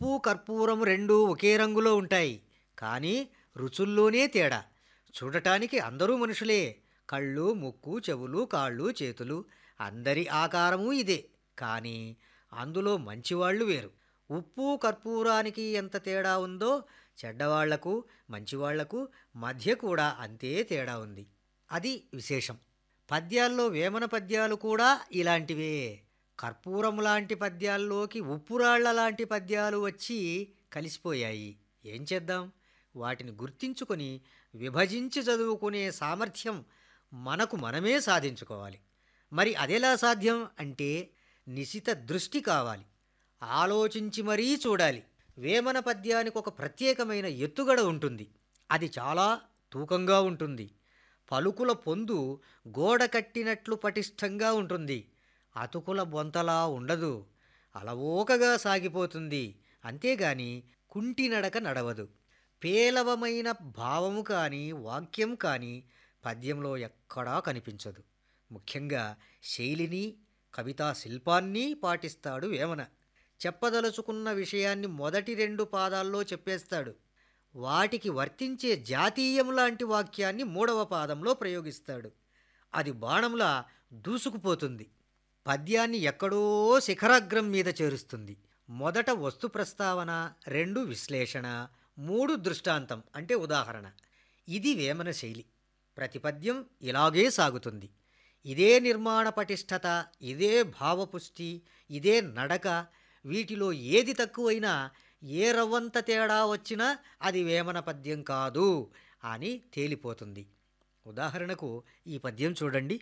ఉప్పు కర్పూరం రెండు ఒకే రంగులో ఉంటాయి కానీ రుచుల్లోనే తేడా చూడటానికి అందరూ మనుషులే కళ్ళు ముక్కు చెవులు కాళ్ళు చేతులు అందరి ఆకారము ఇదే కానీ అందులో మంచివాళ్ళు వేరు ఉప్పు కర్పూరానికి ఎంత తేడా ఉందో చెడ్డవాళ్లకు మంచివాళ్లకు మధ్య కూడా అంతే తేడా ఉంది అది విశేషం పద్యాల్లో వేమన పద్యాలు కూడా ఇలాంటివే కర్పూరం లాంటి పద్యాల్లోకి ఉప్పురాళ్ల లాంటి పద్యాలు వచ్చి కలిసిపోయాయి ఏం చేద్దాం వాటిని గుర్తించుకొని విభజించి చదువుకునే సామర్థ్యం మనకు మనమే సాధించుకోవాలి మరి అదెలా సాధ్యం అంటే నిశిత దృష్టి కావాలి ఆలోచించి మరీ చూడాలి వేమన పద్యానికి ఒక ప్రత్యేకమైన ఎత్తుగడ ఉంటుంది అది చాలా తూకంగా ఉంటుంది పలుకుల పొందు గోడ కట్టినట్లు పటిష్టంగా ఉంటుంది అతుకుల బొంతలా ఉండదు అలవోకగా సాగిపోతుంది అంతేగాని కుంటి నడక నడవదు పేలవమైన భావము కానీ వాక్యం కానీ పద్యంలో ఎక్కడా కనిపించదు ముఖ్యంగా శైలిని కవితా శిల్పాన్ని పాటిస్తాడు వేమన చెప్పదలుచుకున్న విషయాన్ని మొదటి రెండు పాదాల్లో చెప్పేస్తాడు వాటికి వర్తించే జాతీయం లాంటి వాక్యాన్ని మూడవ పాదంలో ప్రయోగిస్తాడు అది బాణంలా దూసుకుపోతుంది పద్యాన్ని ఎక్కడో శిఖరాగ్రం మీద చేరుస్తుంది మొదట వస్తు ప్రస్తావన రెండు విశ్లేషణ మూడు దృష్టాంతం అంటే ఉదాహరణ ఇది వేమన శైలి ప్రతి పద్యం ఇలాగే సాగుతుంది ఇదే నిర్మాణ పటిష్టత ఇదే భావపుష్టి ఇదే నడక వీటిలో ఏది తక్కువైనా ఏ రవ్వంత తేడా వచ్చినా అది వేమన పద్యం కాదు అని తేలిపోతుంది ఉదాహరణకు ఈ పద్యం చూడండి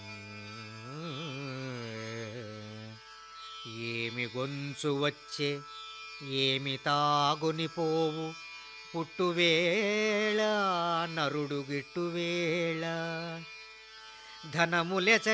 ఏమి గొంచు వచ్చే ఏమి తాగుని పోవు పుట్టువేళ నరుడు గిట్టువేళ ధనములెచ